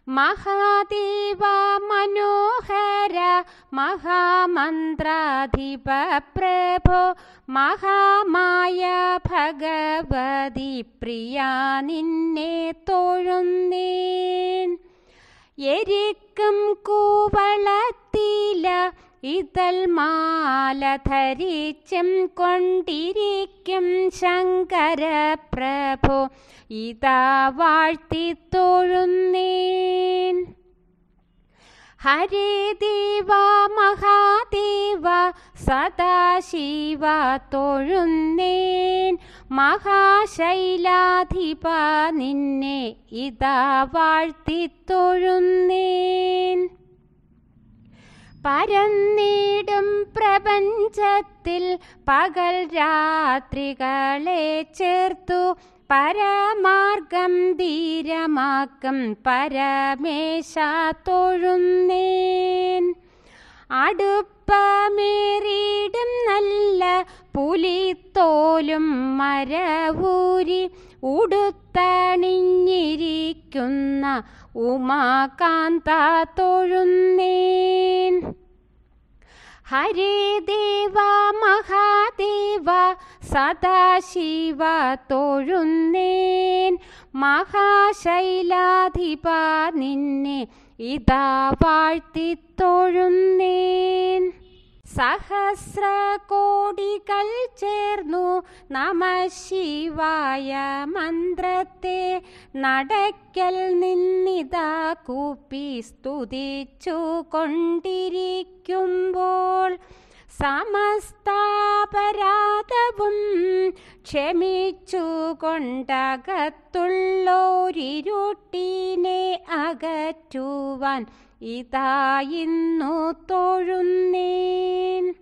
മഹാദേവ മനോഹര മഹാമന്ത്രാധിപ പ്രഭോ മഹാമായ ഭഗവതി പ്രിയ നിന്നെ തൊഴുന്നേൻ എരിക്കും കൂവളത്തില ഇതൾ മാല ധരിച്ചും കൊണ്ടിരിക്കും ശങ്കര പ്രഭു ഇതാ വാഴ്ത്തി തൊഴുന്നേൻ ഹരേ ദേവ മഹാദേവ സദാശിവ തൊഴുന്നേൻ മഹാശൈലാധിപ നിന്നെ ഇതാ വാഴ്ത്തി തൊഴുന്നേൻ പരന്നീടും പ്രപഞ്ചത്തിൽ പകൽ രാത്രികളെ ചേർത്തു പരമാർഗം ധീരമാക്കും പരമേശ തൊഴുന്നേൻ അടുപ്പമേറിയിടും നല്ല പുലിത്തോലും മരവൂരി ഉടുത്തണിഞ്ഞിരിക്കുന്ന ഉമാകാന്ത തൊഴുന്നേൻ ഹരേ ദേവ മഹാദേവ സദാശിവ തൊഴുന്നേൻ മഹാശൈലാധിപ നിന്നെ ഇതാ വാഴ്ത്തി തൊഴുന്നേൻ സഹസ്ര കോടികൾ ചേർന്നു നമ ശിവായ മന്ത്രത്തെ നടക്കൽ നിന്നിതാ കൂപ്പി സ്തുതിച്ചു കൊണ്ടിരിക്കുമ്പോൾ സമസ്താപരാധവും ക്ഷമിച്ചു കൊണ്ടകത്തുള്ളോരിരുട്ടിനെ അകറ്റുവാൻ ഇതാ ഇന്നു തൊഴുന്നേൻ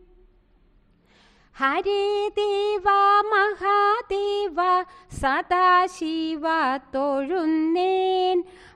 ഹരേ ദേവ മഹാദേവ സദാശിവ തൊഴുന്നേൻ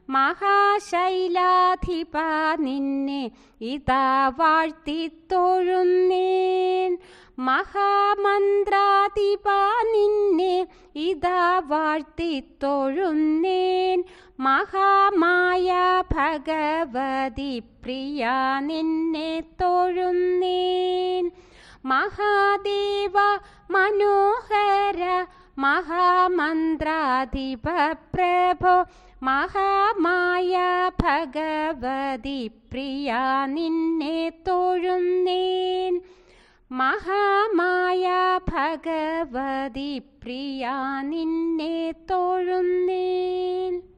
മഹാശൈലാധിപ നിന്നെ ഇതാ വാഴ്ത്തി തൊഴുന്നേൻ മഹാമന്ത്രാധിപ നിന്നെ ഇതാ വാഴ്ത്തി തൊഴുന്നേൻ മഹാമായ ഭഗവതി പ്രിയ നിന്നെ തൊഴുന്നേൻ മഹാദേവ മനോഹര മഹാമന്ത്രാധിപ പ്രഭോ മഹാമായ ഭഗവതി പ്രിയ നിന്നെ തൊഴുന്നേൻ മഹാമായ ഭഗവതി പ്രിയ നിന്നെ തൊഴുന്നേൻ